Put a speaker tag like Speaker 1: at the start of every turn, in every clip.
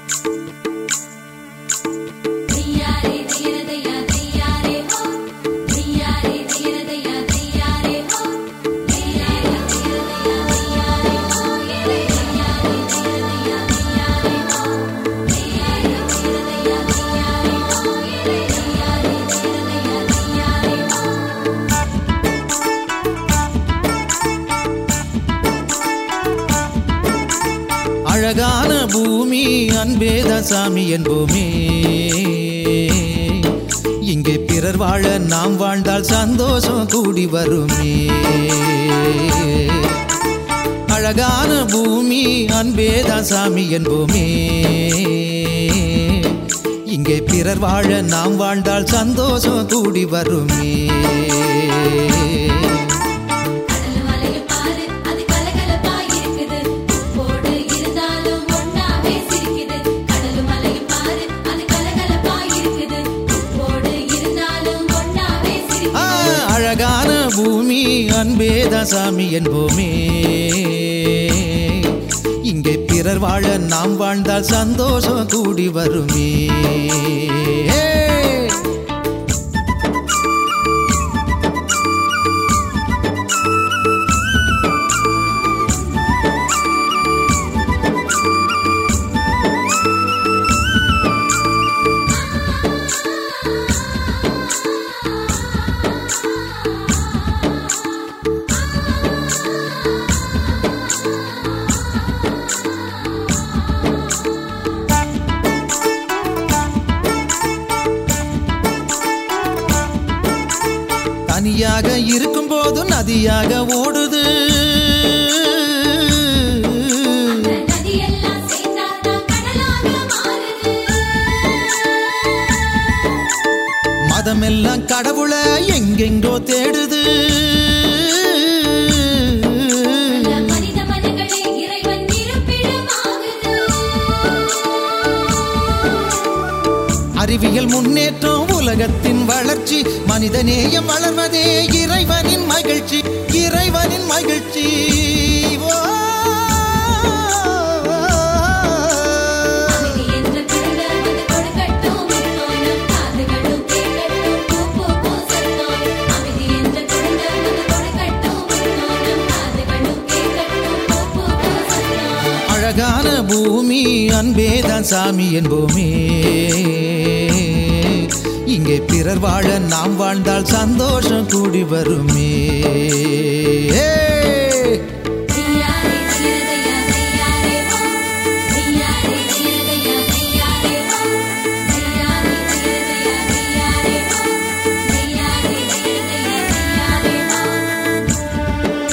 Speaker 1: தையாரே தையரதையா தையாரே ஹோ தையாரே தையரதையா தையாரே ஹோ தையாரே தையரதையா தையாரே ஹோ ஏலே தையாரே தையரதையா தையாரே ஹோ தையாரே தையரதையா தையாரே ஹோ ஏலே தையாரே தையரதையா தையாரே ஹோ
Speaker 2: அழகான பூமி அன்பேத சாமி என்போமே இங்கே பிறர் வாழ நாம் வாழ்ந்தால் சந்தோஷம் கூடி வருமே அழகான பூமி அன்பேத சாமி என்போமே இங்கே பிறர் வாழ நாம் வாழ்ந்தால் சந்தோஷம் கூடி வருமே
Speaker 1: கடல் மலையை பாரு அது கலகலப்பா இருக்குது உப்போடு இருந்தாலும் ஒண்ணாவே சிரிக்குது கடல் மலையை பாரு அது கலகலப்பா இருக்குது உப்போடு இருந்தாலும் ஒண்ணாவே
Speaker 2: ஆ,
Speaker 1: சிரிக்குது
Speaker 2: அழகான பூமி அன்பேத சாமி என்போமே இங்கே பிறர் வாழ நாம் வாழ்ந்தால் சந்தோஷம் கூடி வருமே தனியாக இருக்கும் போது நதியாக ஓடுது
Speaker 1: அந்த நதியெல்லாம் சேர்ந்தாதான் கடலாக மாறுது
Speaker 2: மதமெல்லாம் கடவுளை எங்கெங்கோ தேடுது
Speaker 1: பல மனித மனங்களே இறைவன் இருப்பிடமாகுது
Speaker 2: அறிவியல் முன்னேற்றம் உலகத்தின் வளர்ச்சி மனிதநேயம் வளர்வதே இறைவனின் மகிழ்ச்சி இறைவனின் மகிழ்ச்சி ஓ.
Speaker 1: அமைதி என்ற கடல வந்து கொடுக்கட்டும் முத்தோனம் காதுகளும் கேட்கட்டும் பூ பூ பூ சத்தம் அமைதி என்ற கடல வந்து கொடுக்கட்டும் முத்தோனம் காதுகளும் கேட்கட்டும் பூ பூ பூ சத்தம்
Speaker 2: அழகான பூமி அன்பேதான் சாமி என்போமே இங்கே பிறர் வாழ நாம் வாழ்ந்தால் சந்தோஷம் கூடி வருமே
Speaker 1: தையாரே தையரதையா தையாரே ஹோ தையாரே தையரதையா தையாரே ஹோ தையாரே தையரதையா தையாரே ஹோ தையாரே தையரதையா தையாரே ஹோ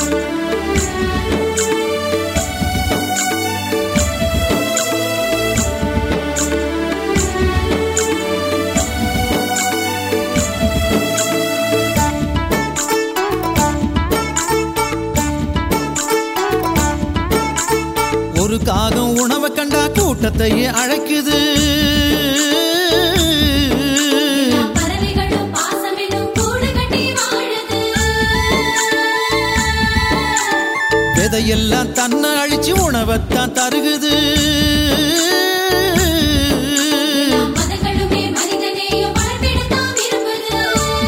Speaker 2: ஒரு காகம் உணவை கண்டா கூட்டத்தையே அழைக்குது
Speaker 1: எல்லா பறவைகளும் பாசமெனும் கூடு கட்டி வாழுது
Speaker 2: விதையெல்லாம் தன்னை அழிச்சு உணவைத்தான் தருகுது
Speaker 1: எல்லா மதங்களுமே மனிதநேயம் வளர்ப்பிடத்தான் விரும்புது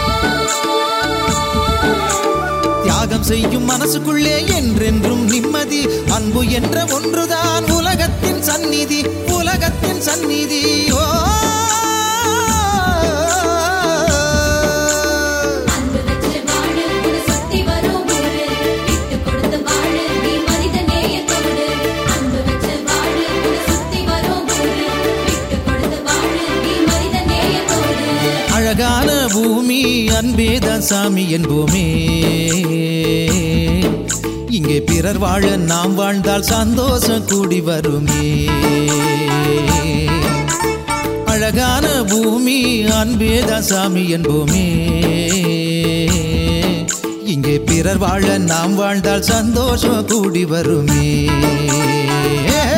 Speaker 2: தியாகம் செய்யும் மனசுக்குள்ளே என்றென்றும் நிம்மதி அன்பு என்ற ஒன்றுதான் உலகத்தின் சந்நிதி உலகத்தின் சந்நிதி ஓ
Speaker 1: அன்பு வச்சு வாழு உன்னை சுத்தி வரும் ஊரு விட்டு கொடுத்து வாழு நீ மனித நேயத்தோடு அன்பு வச்சு வாழு உன்னை சுத்தி வரும் ஊரு விட்டு கொடுத்து வாழு நீ மனித நேயத்தோடு
Speaker 2: அழகான பூமி அன்பேதான் சாமி என்போமே இங்கே பிறர் வாழ நாம் வாழ்ந்தால் சந்தோஷம் கூடி வருமே அழகான பூமி அன்பேதான் சாமி என்போமே இங்கே பிறர் வாழ நாம் வாழ்ந்தால் சந்தோஷம் கூடி வருமே